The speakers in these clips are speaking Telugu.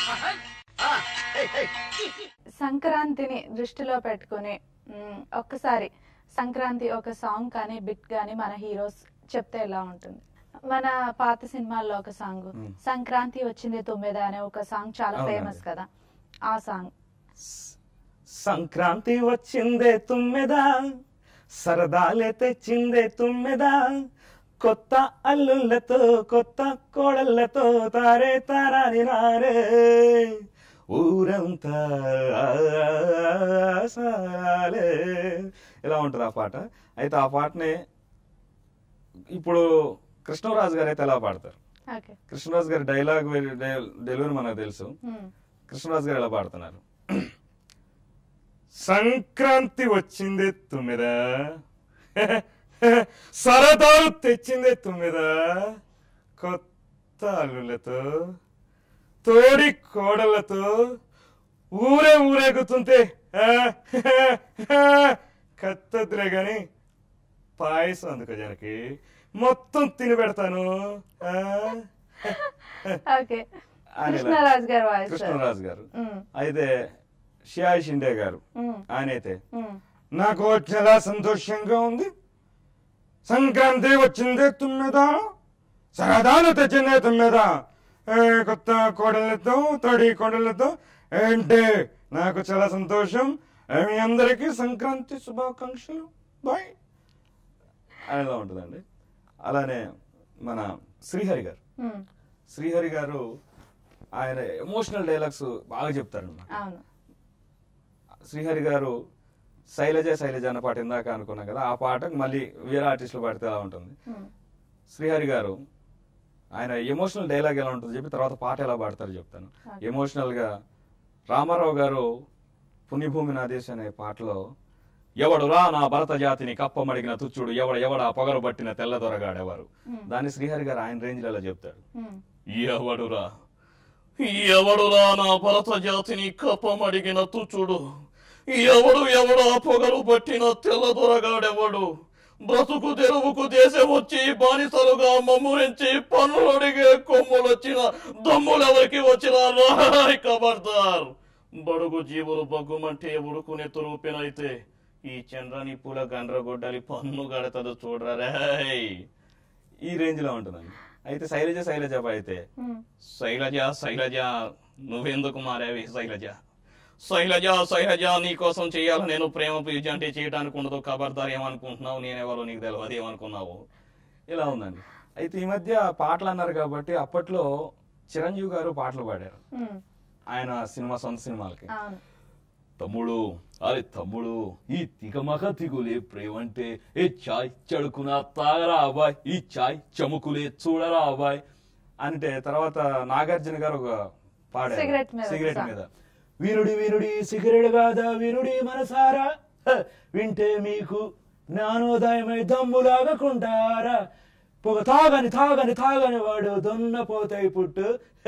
సంక్రాంతిని దృష్టిలో పెట్టుకుని మ్, ఒక్కసారి సంక్రాంతి ఒక సాంగ్ కానీ బిట్ కానీ మన హీరోస్ చెప్తే ఎలా ఉంటుంది మన పాత సినిమాల్లో ఒక సాంగ్ మ్. సంక్రాంతి వచ్చింది తొమ్మిద అనే ఒక సాంగ్ చాలా అవునండి. ఫేమస్ కదా ఆ సాంగ్ సంక్రాంతి వచ్చిందే తుమ్మెదా సరదాలే తెచ్చిందే తుమ్మెదా కొత్త అల్లుళ్ళతో కొత్త కోడళ్ళతో తారే తారాని నారే ఊరంతా సాలే ఇలా ఉంటుంది ఆ పాట అయితే ఆ పాటని ఇప్పుడు కృష్ణరాజు గారు అయితే ఎలా పాడతారు ఓకే కృష్ణరాజు గారి డైలాగ్ డెలివరీ మనకు తెలుసు కృష్ణరాజు గారు ఎలా పాడుతున్నారు సంక్రాంతి వచ్చింది తుమ్మిదా సరదాలు తెచ్చింది తుమ్మిదా కొత్త అల్లులతో తోడి కోడలతో ఊరే ఊరేగుతుంటే కత్తద్దులే గాని పాయసం అందుకో జనకి మొత్తం తిని పెడతాను ఆ? ఓకే ఆయన ఇలా- కృష్ణరాజు గారు వాయిస్ కృష్ణరాజు గారు అయితే షియాయి షిండే గారు ఆయన అయితే నాకు చాలా సంతోషంగా ఉంది సంక్రాంతి వచ్చిందే తుమ్మెదా సరదాలు తెచ్చిందే తుమ్మెదా ఏ, కొత్త కోడలతో తొడి కోడలతో ఏంటే నాకు చాలా సంతోషం ఏ, మీ అందరికీ సంక్రాంతి శుభాకాంక్షలు బాయ్ అలా ఉంటుందండి అలానే మన శ్రీహరి గారు శ్రీహరి గారు ఆయన ఎమోషనల్ డైలాగ్స్ బాగా చెప్తారు అవును శ్రీహరి గారు శైలజ శైలజ అన్న పాట ఇందాక అనుకున్నాం కదా ఆ పాట మళ్ళీ వేరే ఆర్టిస్టులు పాడితే ఎలా ఉంటుంది మ్. శ్రీహరి గారు ఆయన ఎమోషనల్ డైలాగ్ ఎలా ఉంటుంది చెప్పి తర్వాత పాట ఎలా పాడతారో చెప్తాను Okay. ఎమోషనల్ గా రామారావు గారు పుణ్యభూమి నాదేశ్ అనే పాటలో ఎవడురా నా భరత జాతిని కప్పమడిగిన తుచ్చుడు ఎవడ ఎవడ పొగరు పట్టిన తెల్లదొరగాడెవరు మ్. దాన్ని శ్రీహరి గారు ఆయన రేంజ్ లో చెప్తాడు మ్. ఎవడురా ఎవడురా నా భరత జాతిని కప్పమడిగిన తుచుడు ఎవడు ఎవడా పొగరు పట్టిన తెల్లదొరగాడెవడు బ్రతుకు తెరువుకు దేశం వచ్చి బానిసలుగా మమ్మురించి పన్నులు అడిగే కొమ్ములొచ్చిన దమ్ములెవరికి వచ్చిన రాయ్ కబర్దార్ బడుగు జీవులు బగ్గుమంటే ఉడుకునే తురుపినైతే ఈ చంద్రని పూల గండ్రగొడ్డలి పన్ను గడతదు చూడరా రేయ్ ఈ రేంజ్ లో ఉంటుందండి అయితే శైలజ శైలజ అయితే మ్. శైలజ శైలజ నువ్వెందుకు మారావి శైలజ శైలజ శైలజ నీ కోసం చేయాలి నేను ప్రేమ పూజ అంటే చేయడానికి ఉండదు ఖబర్దార్ ఏమనుకుంటున్నావు నేనెవరో నీకు తెలియదు ఏమనుకున్నావు ఇలా ఉందండి అయితే ఈ మధ్య పాటలు అన్నారు కాబట్టి అప్పట్లో చిరంజీవి గారు పాటలు పాడారు మ్. ఆయన సినిమా సొంత సినిమాలకి అవును తమ్ముడు అరే తమ్ముడు ఈ తికమక తిగులే ప్రేమంటే ఏ చాయ్ చడుకున తాగరా అబ్బాయ్ ఈ చాయ్ చముకులే చూడరా అబ్బాయ్ అంటే తర్వాత నాగార్జున గారు ఒక పాడారు సిగరెట్ మీద ఒక సిగరెట్ సాంగ్. మీద వీరుడి వీరుడి సిగరెట్ కాదా వీరుడి మనసారా హ, వింటే మీకు జ్ఞానోదయమై దమ్ములాగకుంటారా పొగ తాగని తాగని తాగని వాడు దున్నపోతాయి పుట్టు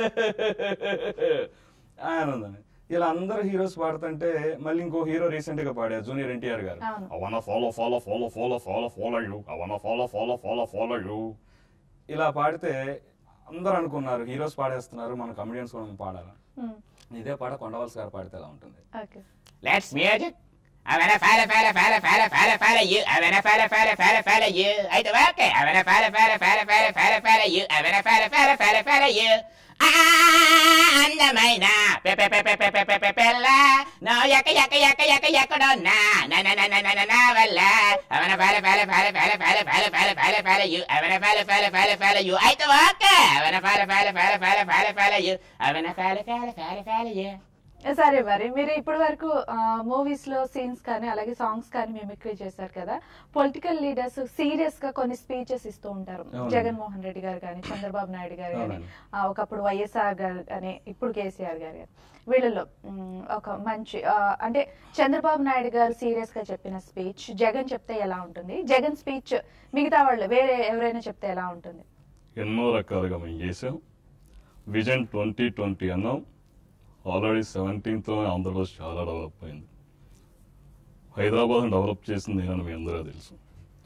ఆయన ఉందని ఇలా అందరు హీరోస్ పాడుతుంటే మళ్ళీ ఇంకో హీరో రీసెంట్ గా పాడారు జూనియర్ ఎన్టీఆర్ గారు అవును I wanna follow, follow, follow, follow, follow, follow you. I wanna follow, follow, follow, follow you. ఇలా పాడితే అందరూ అనుకున్నారు హీరోస్ పాడేస్తున్నారు మన కమెడియన్స్ కూడా పాడాలి మ్. ఇదే పాట కొండవలసి గారు పాడితే ఎలా ఉంటుంది okay Let's music. I wanna follow, follow, follow, follow, follow, follow you. I wanna follow, follow, follow, follow you. అయితే okay. I wanna follow, follow, follow, follow, follow, follow you. I wanna follow, follow, follow, follow you. ఆ అందమైన పె పె పె పె పె పె పె పె పెళ్ళ నో ఎక్క ఎక్క ఎక్క ఎక్క ఎక్కడున్నా నా నా నా నా నా నా నా వల్ల I wanna follow, follow, follow, follow, follow, follow, follow, follow, follow you. I wanna follow, follow, follow, follow you. అయితే okay. I wanna follow, follow, follow, follow, follow, follow you. I wanna follow, follow, follow, follow you. సరే మరి మీరు ఇప్పటి వరకు మూవీస్ లో సీన్స్ కానీ అలాగే సాంగ్స్ కానీ మిమిక్రీ చేశారు కదా పొలిటికల్ లీడర్స్ సీరియస్ గా కొన్ని స్పీచెస్ ఇస్తూ ఉంటారు అవునండి. జగన్మోహన్ రెడ్డి గారు కానీ చంద్రబాబు నాయుడు గారు కానీ అవునండి. ఒకప్పుడు వైఎస్ఆర్ గారు కానీ ఇప్పుడు కేసీఆర్ గారు కానీ వీళ్ళలో మ్, ఒక మంచి ఆ, అంటే చంద్రబాబు నాయుడు గారు సీరియస్ గా చెప్పిన స్పీచ్ జగన్ చెప్తే ఎలా ఉంటుంది జగన్ స్పీచ్ మిగతా వాళ్ళు వేరే ఎవరైనా చెప్తే ఎలా ఉంటుంది ఎన్నో రకాలుగా మేము చేసాం విజన్ ట్వంటీ ట్వంటీ అన్నాం ఆల్రెడీ సెవెంటీన్తో ఆంధ్రప్రదేశ్ చాలా డెవలప్ అయింది హైదరాబాద్ని డెవలప్ చేసింది నేనని మీ అందరూ తెలుసు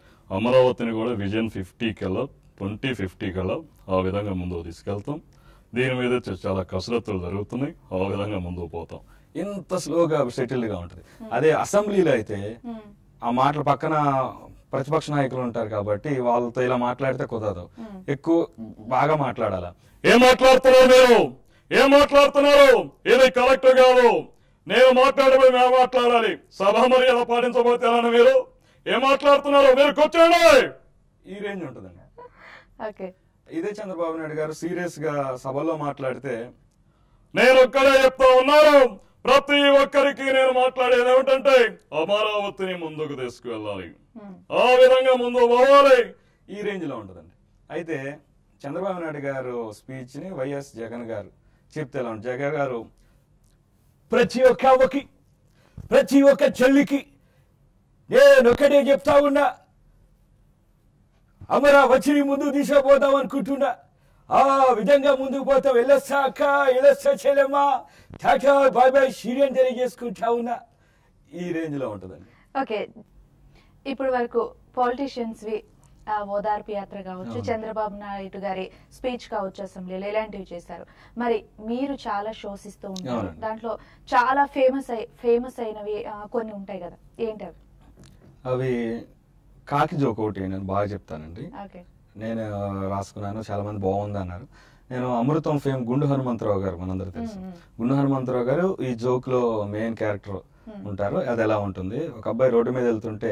అమరావతిని కూడా విజన్ ఫిఫ్టీ కల్లా ట్వంటీ ఫిఫ్టీ కల్లా ఆ విధంగా ముందుకు తీసుకెళ్తాం దీని మీద చ- చాలా కసరత్తులు జరుగుతున్నాయి ఆ విధంగా ముందుకు పోతాం ఇంత స్లోగా సెటిల్డ్గా ఉంటుంది అదే అసెంబ్లీలో అయితే ఉమ్, ఆ మాటల పక్కన ప్రతిపక్ష నాయకులు ఉంటారు కాబట్టి వాళ్ళతో ఇలా మాట్లాడితే కుదరదు ఎక్కువ బాగా మాట్లాడాలా ఏం మాట్లాడుతున్నారు మీరు ఏం మాట్లాడుతున్నారు ఇది కరెక్ట్ కాదు నేను మాట్లాడబోయి మేము మాట్లాడాలి సభ మర్యాద పాటించబోతే ఎలానా మీరు ఏం మాట్లాడుతున్నారు మీరు కూర్చోండి ఈ రేంజ్ ఉంటుందండి ఓకే ఇదే చంద్రబాబు నాయుడు గారు సీరియస్ గా సభలో మాట్లాడితే నేను ఒక్కడే చెప్తా ఉన్నాను ప్రతి ఒక్కరికి నేను మాట్లాడేది ఏమిటంటే అమరావతిని ముందుకు తీసుకువెళ్ళాలి ఉమ్, ఆ విధంగా ముందుకు పోవాలి ఈ రేంజ్ లో ఉంటుందండి అయితే చంద్రబాబు నాయుడు గారు స్పీచ్ ని వైఎస్ జగన్ గారు చెప్తే ఎలా ఉంటుంది జగన్ గారు ప్రతి ఒక్క అవ్వకి ప్రతి ఒక్క చెల్లికి నేను ఒకటే చెప్తా ఉన్నా అమరావతిని ముందుకు తీసుకుపోదాం అనుకుంటున్నా ఆ విధంగా ముందుకు పోతాం వెళ్ళొస్తా అక్క వెళ్ళొస్తా చెల్లెమ్మ టాటా బాయ్ బాయ్ సీరియన్ తెలియజేసుకుంటా ఉన్నా ఈ రేంజ్ లో ఉంటుందండి ఓకే ఇప్పుడు వరకు పొలిటీషియన్స్ వి ఆ, ఓదార్పు యాత్ర కావచ్చు అవును. చంద్రబాబు నాయుడు గారి స్పీచ్ కావచ్చు అసెంబ్లీలో ఇలాంటివి చేశారు మరి మీరు చాలా షోస్ ఇస్తూ ఉంటారు అవునండి. దాంట్లో చాలా ఫేమస్ అయి ఫేమస్ అయినవి ఆ, కొన్ని ఉంటాయి కదా ఏంటవి అవి కాకి జోక్ ఒకటి నేను బాగా చెప్తానండి ఓకే నేను రాసుకున్నాను చాలా మంది బాగుంది అన్నారు నేను అమృతం ఫేమ్ గుండు హనుమంతరావు గారు మనందరూ తెలుసు మ్మ్. గుండు హనుమంతరావు గారు ఈ జోక్ లో మెయిన్ క్యారెక్టర్ ఉంటారు అది ఎలా ఉంటుంది ఒక అబ్బాయి రోడ్డు మీద వెళ్తుంటే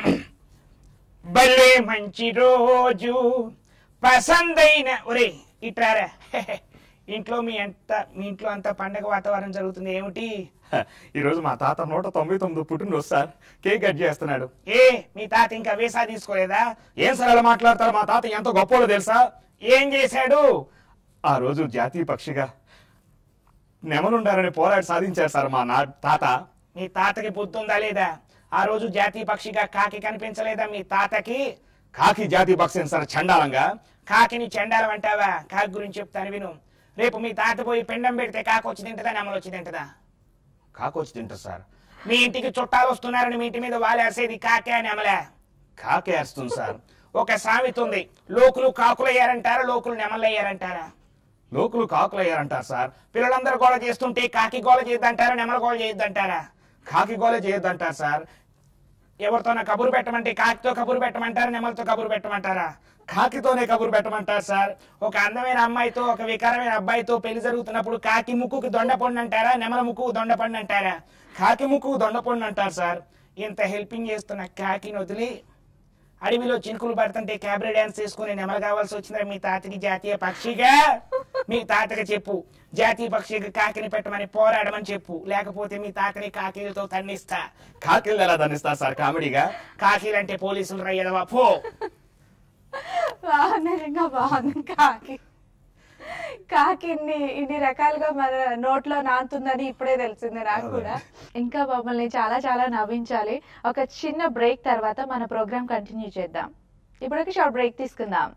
భలే మంచి రోజు పసందైన ఒరే ఇట్రారా ఇంట్లో మీ అంత మీ ఇంట్లో అంత పండగ వాతావరణం జరుగుతుంది ఏమిటి ఈ రోజు మా తాత నూట తొంభై తొమ్మిది పుట్టినరోజు సార్ కేక్ కట్ చేస్తున్నాడు ఏ మీ తాత ఇంకా వీసా తీసుకోలేదా ఏం సార్ అలా మాట్లాడతారు మా తాత ఎంత గొప్పోడో తెలుసా ఏం చేశాడు ఆ రోజు జాతీయ పక్షిగా నెమలుండాలని పోరాడి సాధించారు సార్ మా నా తాత మీ తాతకి బుద్ధి ఉందా లేదా ఆ రోజు జాతీయ పక్షిగా కాకి కనిపించలేదా మీ తాతకి కాకి జాతీయ పక్షి అని సార్ చండాలంగా కాకిని చెండాలం అంటావా కాకి గురించి చెప్తాను విను రేపు మీ తాత పోయి పిండం పెడితే కాకి వచ్చి తింటదా నెమలు వచ్చి తింటదా కాకొచ్చి తింటారు సార్ మీ ఇంటికి చుట్టాలు వస్తున్నారని మీ ఇంటి మీద వాలేసేది కాకే నెమలే కాకే అరుస్తుంది సార్ ఒక సామెత ఉంది లోకులు కాకులు అయ్యారంటారా లోకులు నెమలు అయ్యారంటారా లోకులు కాకులు అయ్యారంటారు సార్ పిల్లలందరూ గోల చేస్తుంటే కాకి గోల చేయొద్దంటారా నెమల గోల చేయొద్దంటారా కాకి గోల చేయొద్దంటారు సార్ ఎవరితోనా కబురు పెట్టమంటే కాకితో కబురు పెట్టమంటారా నెమలతో కబురు పెట్టమంటారా కాకితోనే కబురు పెట్టమంటారు సార్ ఒక అందమైన అమ్మాయితో ఒక వికారమైన అబ్బాయితో పెళ్లి జరుగుతున్నప్పుడు కాకి ముక్కుకి దొండపండు అంటారా నెమల ముక్కు దొండపండు అంటారా కాకి ముక్కు దొండపండు అంటారు సార్ ఇంత హెల్పింగ్ చేస్తున్న కాకిని వదిలి అడవిలో చినుకులు పడుతుంటే క్యాబరీ డాన్స్ చేసుకుని నెమల కావాల్సి వచ్చిందా మీ తాతకి జాతీయ పక్షిగా మీ తాతకి చెప్పు జాతీయ పక్షిగా కాకిని పెట్టమని పోరాడమని చెప్పు లేకపోతే మీ తాతని కాకీలతో తన్నిస్తా కాకిళ్ళు ఎలా దండిస్తారు సార్ కామెడీగా కాకీలంటే పోలీసులు రయ్యదవా పో బాగుంది నిజంగా బాగుంది కాకి కాకి ఇన్ని ఇన్ని రకాలుగా మన నోట్లో నానుతుందని ఇప్పుడే తెలిసింది నాకు కూడా ఇంకా మమ్మల్ని చాలా చాలా నవ్వించాలి ఒక చిన్న బ్రేక్ తర్వాత మన ప్రోగ్రామ్ కంటిన్యూ చేద్దాం ఇప్పుడు ఒక షార్ట్ బ్రేక్ తీసుకుందాం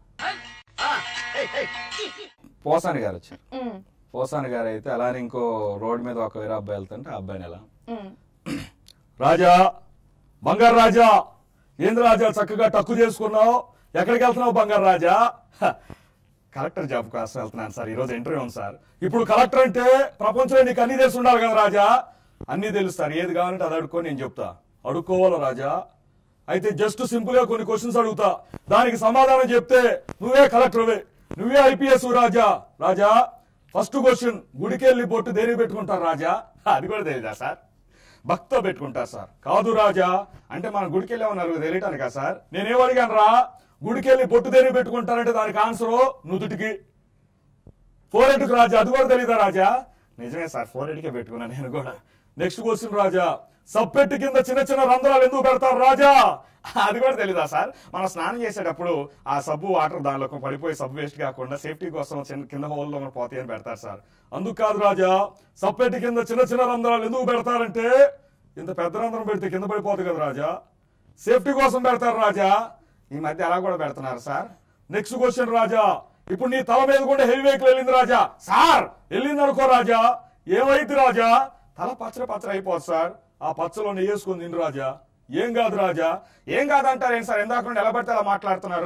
పోసాని గారు వచ్చారు ఉమ్, పోసాని గారు అయితే అలానే ఇంకో రోడ్డు మీద ఒక వేరే అబ్బాయి వెళ్తుంటే ఆ అబ్బాయిని ఎలా ఉమ్. రాజా బంగారు రాజా ఏంది రాజా చక్కగా టక్కు చేసుకున్నావు ఎక్కడికి వెళ్తున్నావు బంగారు రాజా హ, కలెక్టర్ జాబ్ కోసం వెళ్తున్నాను సార్ ఈ రోజు ఇంటర్వ్యూ ఉంది సార్ ఇప్పుడు కలెక్టర్ అంటే ప్రపంచంలో నీకు అన్ని తెలిసి ఉండాలి కదా రాజా అన్ని తెలుస్తారు ఏది కావాలంటే అది అడుక్కో నేను చెప్తా అడుక్కోవాలా రాజా అయితే జస్ట్ సింపుల్ గా కొన్ని క్వశ్చన్స్ అడుగుతా దానికి సమాధానం చెప్తే నువ్వే కలెక్టర్వే నువ్వే IPS Raja Raja first question గుడికెళ్ళి బొట్టు దేనికి పెట్టుకుంటారు రాజా అది కూడా తెలియదా సార్ భక్తో పెట్టుకుంటారు సార్ కాదు రాజా అంటే మన గుడికి వెళ్ళే ఉన్నారు తెలియటానికా సార్ నేనేం అడిగాను రా గుడికెళ్ళి బొట్టు దేనికి పెట్టుకుంటారంటే దానికి ఆన్సర్ నుదుటికి ఫోరెట్కు రాజా అది కూడా తెలీదా రాజా నిజమే సార్ ఫోర్ ఎయిట్కే పెట్టుకున్నాను నేను కూడా నెక్స్ట్ క్వశ్చన్ రాజా సప్పెట్టు కింద చిన్న చిన్న రంధ్రాలు ఎందుకు పెడతారు రాజా అది కూడా తెలీదా సార్ మనం స్నానం చేసేటప్పుడు ఆ సబ్బు వాటర్ దానిలో పడిపోయి సబ్బు వేస్ట్ కాకుండా సేఫ్టీ కోసం చిన్న కింద హోల్లో మన పోతాయి అని పెడతారు సార్ అందుకు కాదు రాజా సప్పెట్టు కింద చిన్న చిన్న రంధ్రాలు ఎందుకు పెడతారంటే ఇంత పెద్ద రంధ్రం పెడితే కింద పడిపోతుంది కదా రాజా సేఫ్టీ కోసం పెడతారు రాజా ఈ మధ్య అలా కూడా పెడుతున్నారు సార్ నెక్స్ట్ క్వశ్చన్ రాజా ఇప్పుడు నీ తల మీద కూడా హెవీ వెహికల్ వెళ్ళింది రాజా సార్ వెళ్ళింది అనుకో రాజా ఏమైంది రాజా తల పచ్చడి పచ్చడి అయిపోదు సార్ ఆ పచ్చలో నెయ్యేసుకుని తిను రాజా ఏం కాదు రాజా ఏం కాదంటారు ఏం సార్ ఎందాక నుండి ఎలా పడితే అలా మాట్లాడుతున్నారు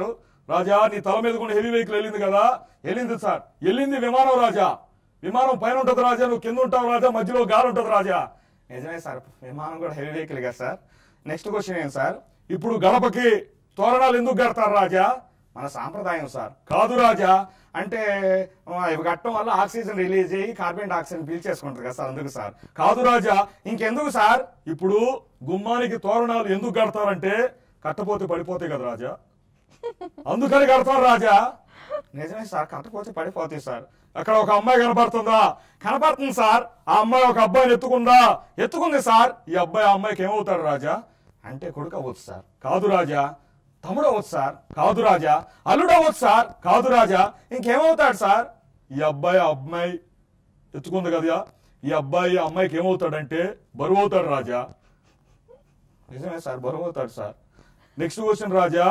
రాజా నీ తల మీద కూడా హెవీ వెహికల్ వెళ్ళింది కదా వెళ్ళింది సార్ వెళ్ళింది విమానం రాజా విమానం పైన ఉంటది రాజా నువ్వు కింద ఉంటావు రాజా మధ్యలో గాలి ఉంటది రాజా నిజమే సార్ విమానం కూడా హెవీ వెహికల్ కదా సార్ నెక్స్ట్ క్వశ్చన్ ఏంటి సార్ ఇప్పుడు గడపకి తోరణాలు ఎందుకు కడతారు రాజా మన సాంప్రదాయం సార్ కాదు రాజా అంటే ఆ, ఇవి కట్టడం వల్ల ఆక్సిజన్ రిలీజ్ అయ్యి కార్బన్ డైఆక్సైడ్ పీల్చేసుకుంటారు కదా సార్ అందుకు సార్ కాదు రాజా ఇంకెందుకు సార్ ఇప్పుడు గుమ్మానికి తోరణాలు ఎందుకు కడతారంటే కట్టపోతే పడిపోతాయి కదా రాజా అందుకని కడతారు రాజా నిజమే సార్ కట్టకపోతే పడిపోతాయి సార్ అక్కడ ఒక అమ్మాయి కనపడుతుందా కనపడుతుంది సార్ ఆ అమ్మాయి ఒక అబ్బాయిని ఎత్తుకుందా ఎత్తుకుంది సార్ ఈ అబ్బాయి ఆ అమ్మాయికి ఏమవుతాడు రాజా అంటే కొడుకు అవ్వచ్చు సార్ కాదు రాజా తమ్ముడు అవ్వచ్చు సార్ కాదు రాజా అల్లుడు అవ్వచ్చు సార్ కాదు రాజా ఇంకేమవుతాడు సార్ ఈ అబ్బాయి ఆ అమ్మాయి ఎత్తుకుంది కదా ఈ అబ్బాయి ఆ అమ్మాయికి ఏమవుతాడంటే బరువు అవుతాడు రాజా నిజమే సార్ బరువు అవుతాడు సార్ నెక్స్ట్ క్వశ్చన్ రాజా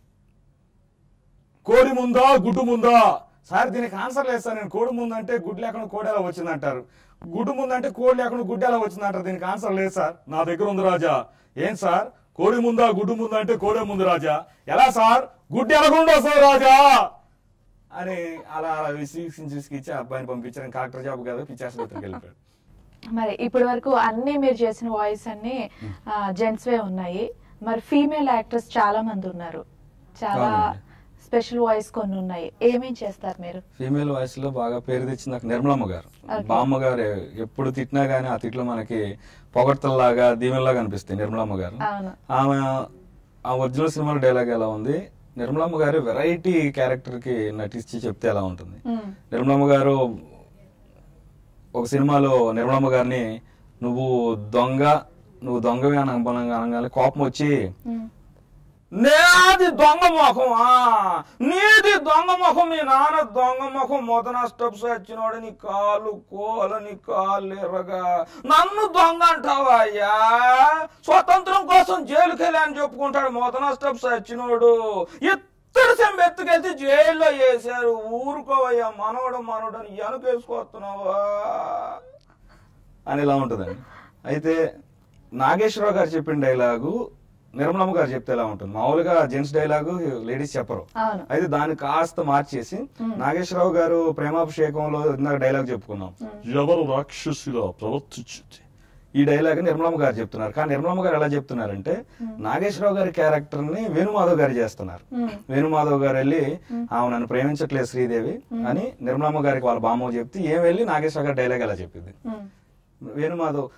కోడి ముందా గుడ్డు ముందా సార్ దీనికి ఆన్సర్ లేదు సార్ నేను కోడి ముందంటే గుడ్డు లేకుండా కోడి ఎలా వచ్చింది అంటారు గుడ్డు ముందంటే కోడి లేకుండా గుడ్డు ఎలా వచ్చింది అంటారు దీనికి ఆన్సర్ లేదు సార్ నా దగ్గర ఉంది రాజా ఏం సార్ కోడి ముందా గుడ్డు ముందా అంటే కోడే ముందు రాజా ఎలా సార్ గుడ్డు ఎలాగుండా వస్తుంది రాజా అని అలా అలా విసిగిసి విసిగిచ్చి ఆ అబ్బాయిని పంపించారు కలెక్టర్ జాబ్ కదా పిచ్చాసుపత్రికి వెళ్ళిపోయాడు మరి ఇప్పటి వరకు అన్ని మీరు చేసిన వాయిస్ అన్ని జెంట్స్ వే ఉన్నాయి మరి ఫీమేల్ యాక్టర్స్ చాలా మంది ఉన్నారు చాలా అవునండి. స్పెషల్ వాయిస్ కొన్ని ఉన్నాయి ఏమేం చేస్తారు మీరు ఫీమేల్ వాయిస్ లో బాగా పేరు తెచ్చింది నాకు నిర్మలమ్మ గారు Okay. బామ్మ గారు ఎప్పుడు తిట్టినా గానీ ఆ తిట్లు మనకి పొగడ్తల్లాగా దీవెనలాగా అనిపిస్తాయి నిర్మలమ్మ గారు అవును ఆమె ఆ ఒరిజినల్ సినిమాలో డైలాగ్ ఎలా ఉంది నిర్మలమ్మ గారు వెరైటీ క్యారెక్టర్ కి నటించి చెప్తే ఎలా ఉంటుంది మ్మ్. నిర్మలమ్మ గారు ఒక సినిమాలో నిర్మలమ్మ గారిని నువ్వు దొంగ నువ్వు దొంగవి అని అనగా అనగానే కోపం వచ్చి మ్మ్. నేది దొంగ ముఖం ఆ నీది దొంగ ముఖం మీ నాన్న దొంగ ముఖం మొదన స్టెప్స్ వచ్చినోడు నీ కాలు కోల నీ కాలు ఎర్రగా నన్ను దొంగ అంటావా అయ్యా స్వతంత్రం కోసం జైలుకి వెళ్ళి అని చెప్పుకుంటాడు మొదన స్టెప్స్ వచ్చినోడు ఇత్తడి సెంబ ఎత్తుకెళ్తే జైల్లో వేసారు ఊరుకోవయ్యా మనవడు మనవడు అని వెనకేసుకొస్తున్నావా అని ఇలా ఉంటుందండి అయితే నాగేశ్వరరావు గారు చెప్పిన డైలాగు నిర్మలమ్మ గారు చెప్తే ఎలా ఉంటుంది మామూలుగా జెంట్స్ డైలాగు లేడీస్ చెప్పరు అవును అయితే దాన్ని కాస్త మార్చేసి నాగేశ్వరరావు గారు ప్రేమాభిషేకంలో ఇందాక డైలాగ్ చెప్పుకున్నాం ఎవరు రాక్షసిలా ప్రవర్తించింది ఈ డైలాగ్ నిర్మలమ్మ గారు చెప్తున్నారు కానీ నిర్మలమ్మ గారు ఎలా చెప్తున్నారంటే నాగేశ్వరరావు గారి క్యారెక్టర్ ని వేణుమాధవ్ గారు చేస్తున్నారు మ్మ్. వేణుమాధవ్ గారు వెళ్ళి ఆమె నన్ను ప్రేమించట్లేదు శ్రీదేవి అని నిర్మలమ్మ గారికి వాళ్ళ బామ్మ చెప్తే ఏం వెళ్ళి నాగేశ్వర గారి డైలాగ్ ఎలా చెప్పింది మ్మ్. వేణుమాధవ్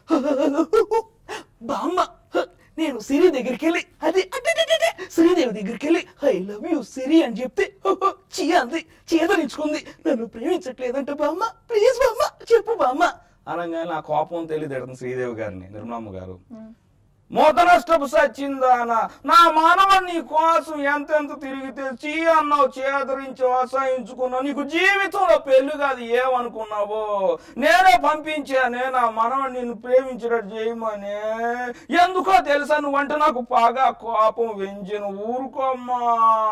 బామ్మ నేను సిరి దగ్గరికి వెళ్ళి అది అడ్డడడడ, శ్రీదేవి దగ్గరికి వెళ్ళి ఐ లవ్ యూ సిరి అని చెప్తే చీ అంది చేదరించుకుంది నన్ను ప్రేమించట్లేదంట బామ్మ ప్లీజ్ బామ్మ చెప్పు బామ్మ అనగానే నా కోపం తెలియదు శ్రీదేవి గారిని నిర్మలమ్మ గారు మొదనష్టపు సచ్చిందాన నా మానవుడు నీ కోసం ఎంతెంత తిరిగితే చీ అన్నావు చేదరించి అసహించుకున్నావు నీకు జీవితంలో పెళ్లి కాదు ఏమనుకున్నావో నేనే పంపించానే నా మనవడు నిన్ను ప్రేమించినట్టు చేయమని ఎందుకో తెలుసా నువ్వంటే నాకు బాగా కోపం వెంచిన ఊరుకోమ్మా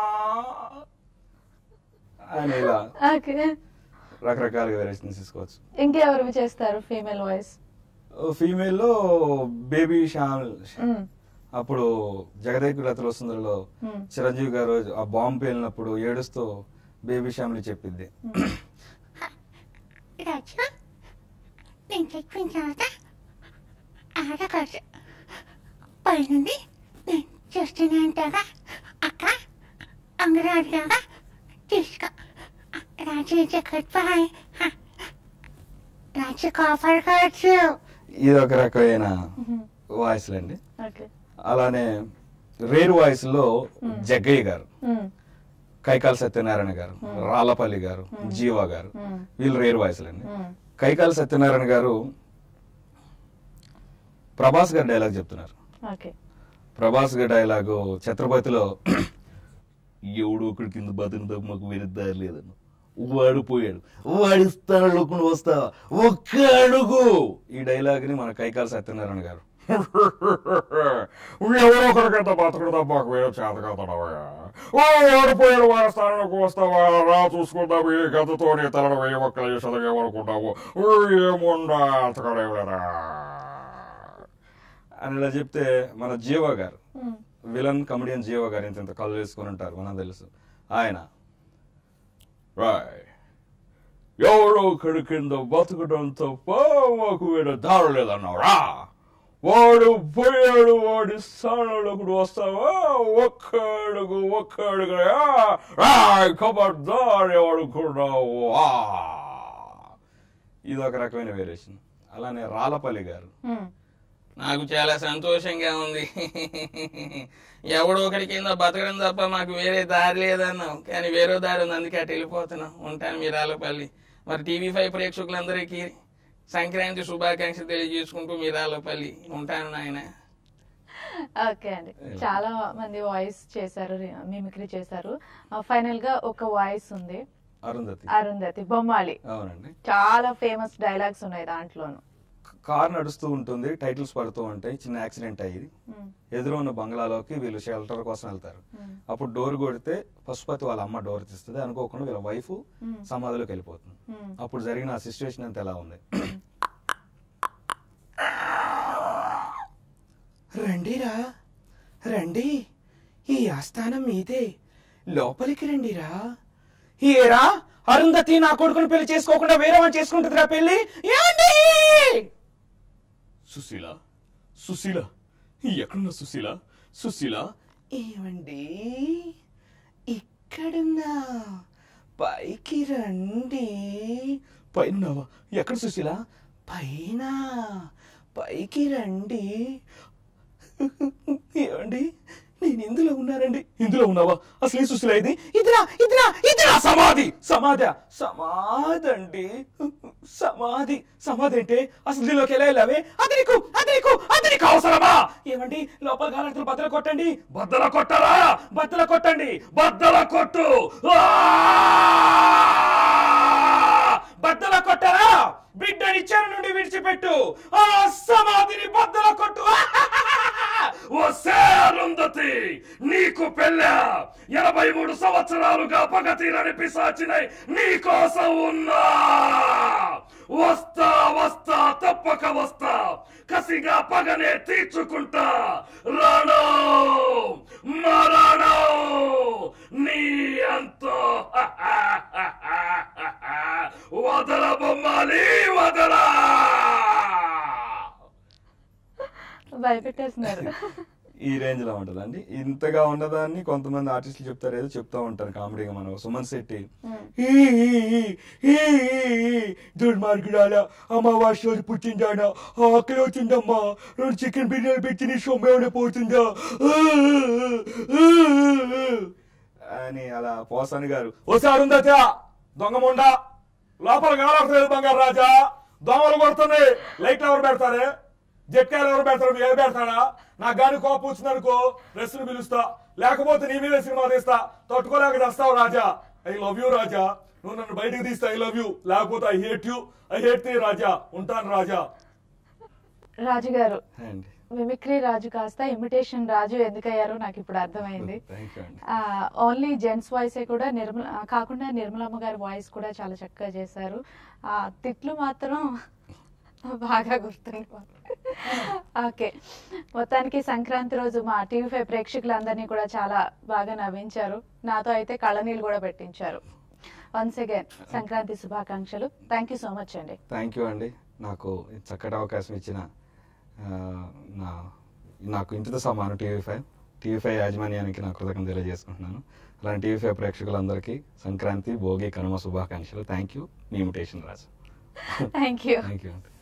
అని ఇలా ఓకే రకరకాలుగా వేరియేషన్స్ తీసుకోవచ్చు ఇంకెవరు చేస్తారు ఫీమేల్ వాయిస్ ఫీమేల్ లో బేబీ శ్యామ్ అప్పుడు జగదేక్ రథుల సుందరిలో Hmm. చిరంజీవి గారు ఆ బాంబు పేలినప్పుడు ఏడుస్తూ బేబీ శ్యామ్ని చెప్పింది రాజు నేను చెప్పిన తర్వాత ఆడకాదు పైనుండి నేను చూస్తూనే ఉంటాగా అక్క అంగరాడిగా తీసుకో రాజు జగత్ బాయ్ రాజు కాఫర్ కావచ్చు ఇది ఒక రకమైన వాయిస్లు అండి ఓకే అలానే రేరు వాయిస్ లో జగ్గయ్య గారు కైకాల సత్యనారాయణ గారు రాళ్ళపల్లి గారు జీవా గారు వీళ్ళు రేరు వాయిస్లు అండి కైకాల సత్యనారాయణ గారు ప్రభాస్ గారు డైలాగ్ చెప్తున్నారు ఓకే ప్రభాస్ గారి డైలాగు ఛత్రపతిలో ఎవడు ఒకటి కింద బతిన మాకు వేరే దారి లేదన్న వాడు పోయాడు వాడి స్థానంలోకి వస్తావా ఒక్క అడుగు ఈ డైలాగ్ ని మన కైకాల సత్యనారాయణ గారు ఎవరో ఒకరికంత బతకడం మాకు వేరే చేత కదనవయ్యా ఓ ఓడిపోయాడు వారి స్థానంలోకి వస్తావా రా చూసుకుందాం ఈ గతతో నీ తలను వెయ్యి ఒక్కలు చేసేది ఏమనుకుంటావు ఏముండా అంతకడేం లేదా అని ఇలా చెప్తే మన జీవా గారు విలన్ కమెడియన్ జీవా గారు ఇంత ఇంత కళ్ళు వేసుకొని ఉంటారు మనకు తెలుసు ఆయన రాయ్ ఎవరో ఒకడి కింద బతకడం తప్ప మాకు వేరే దారి లేదన్నారా వాడు పోయాడు వాడి స్థానంలో కూడా వస్తావా ఒక్కడుగు ఒక్కడుగు రాయ్ కబడ్దారి ఎవడుకున్నావు ఇది ఒక రకమైన వేరియేషన్ అలానే రాలపల్లి గారు మ్మ్. నాకు చాలా సంతోషంగా ఉంది ఎవడో ఒకటి కింద బతకడం తప్ప మాకు వేరే దారి లేదన్నాం కానీ వేరే దారి ఉంది అందుకే అటు వెళ్ళిపోతున్నాం ఉంటాను మీరు ఆలపల్లి మరి టీవీ ఫైవ్ ప్రేక్షకులందరికీ సంక్రాంతి శుభాకాంక్షలు తెలియజేసుకుంటూ మీరు ఆలపల్లి ఉంటాను నాయన ఓకే అండి చాలా మంది వాయిస్ చేశారు మిమిక్రీ చేశారు ఫైనల్ గా ఒక వాయిస్ ఉంది అరుంధతి అరుంధతి బొమ్మాలి అవునండి చాలా ఫేమస్ డైలాగ్స్ ఉన్నాయి దాంట్లోను కార్ నడుస్తూ ఉంటుంది టైటిల్స్ పడుతూ ఉంటాయి చిన్న యాక్సిడెంట్ అయ్యి మ్మ్. ఎదురు ఉన్న బంగ్లాలోకి వీళ్ళు షెల్టర్ కోసం వెళ్తారు మ్మ్. అప్పుడు డోర్ కొడితే పశుపతి వాళ్ళ అమ్మ డోర్ తీస్తుంది అనుకోకుండా వీళ్ళ వైఫ్ మ్మ్. సమాధిలోకి వెళ్ళిపోతుంది మ్మ్. అప్పుడు జరిగిన ఆ సిచ్యువేషన్ అంతా ఎలా ఉంది రండిరా రండి ఈ ఆస్థానం మీదే లోపలికి రండిరా ఏరా అరుంధతి నా కొడుకును పెళ్లి చేసుకోకుండా వేరే వాడిని చేసుకుంటుందిరా పెళ్లి ఏమండి సుశీల సుశీల ఎక్కడున్నా సుశీల సుశీల ఏమండి ఇక్కడున్నా పైకి రండి పైన ఎక్కడ సుశీల పైన పైకి రండి ఏమండి నేను ఇందులో ఉన్నానండి ఇందులో ఉన్నావా అసలు ఈ సుశీల ఇది ఇదిరా ఇదిరా ఇదిరా సమాధి సమాధి సమాధండి సమాధి సమాధి అంటే అసలు దీనిలోకి ఎలా వెళ్ళావే అది నీకు అది నీకు అది నీకు అవసరమా ఏమండి లోపల కాలంతులు బద్దలు కొట్టండి బద్దల కొట్టరా బద్దల కొట్టండి బద్దల కొట్టు ఆ! బద్దల కొట్టరా బిడ్డని చెరు నుండి విడిచిపెట్టు ఆ సమాధిని బద్దల కొట్టు వస్తే అరుంధతి నీకు పెళ్ళ ఎనభై మూడు సంవత్సరాలుగా పగ తీరని పిశాచినై నీ కోసం ఉన్నా వస్తా వస్తా తప్పక వస్తా కసిగా పగనే తీర్చుకుంటా రాణో మరణో నీ అంతో వదల బొమ్మాలి వదలా భయపెట్టేస్తున్నారు ఈ రేంజ్ లో ఉంటదండి ఇంతగా ఉన్నదాన్ని కొంతమంది ఆర్టిస్టులు చెప్తారు ఏదో చెప్తా ఉంటారు కామెడీగా మనం సుమన్ శెట్టి దుర్మార్గుడాల అమావాస్య రోజు పుట్టిందానా ఆకలి అవుతుందమ్మా రెండు చికెన్ బిర్యానీ పెట్టి నీ సొమ్మేమైనా పోతుందా అని అలా పోసాని గారు ఓసారి ఉందట దొంగ ముండ లోపల కాలట్లేదు బంగారు రాజా దోమలు కొడుతున్నాయి లైట్ ఎవరు పెడతారే జట్కాయలు ఎవరు పెడతారు మీరు ఎవరు పెడతాడా నాకు గాని కోపం వచ్చిందనుకో రెస్ట్ని పిలుస్తా లేకపోతే నీ మీద సినిమా తీస్తా తట్టుకోలేక చేస్తావు Raja I love you Raja నువ్వు నన్ను బయటకు తీస్తా ఐ లవ్ యూ లేకపోతే I hate you I hate నీ రాజా ఉంటాను రాజా రాజు గారు అండి మిమిక్రీ రాజు కాస్త ఇమిటేషన్ రాజు ఎందుకయ్యారో నాకు ఇప్పుడు అర్థమైంది థ్యాంక్ యూ అండి ఓన్లీ జెంట్స్ వాయిసే కూడా నిర్మల ఆ, కాకుండా నిర్మలమ్మ గారి వాయిస్ కూడా చాలా చక్కగా చేశారు ఆ తిట్లు మాత్రం బాగా గుర్తుంది ఓకే మొత్తానికి సంక్రాంతి రోజు మా టీవీ ఫైవ్ ప్రేక్షకులందరినీ కూడా చాలా బాగా నవ్వించారు నాతో అయితే కళ్ళనీళ్ళు కూడా పెట్టించారు వన్స్ అగైన్ సంక్రాంతి శుభాకాంక్షలు థ్యాంక్ యూ సో మచ్ అండి థ్యాంక్ యూ అండి నాకు ఈ చక్కటి అవకాశం ఇచ్చిన ఆ, నా నాకు ఇంటితో సమానం టీవీ ఫైవ్ టీవీ ఫైవ్ యాజమాన్యానికి నా కృతజ్ఞత తెలియజేసుకుంటున్నాను అలాంటి టీవీ ఫైవ్ ప్రేక్షకులందరికీ సంక్రాంతి భోగి కనుమ శుభాకాంక్షలు థ్యాంక్ యూ మీ imitation Raju thank you thank you అండి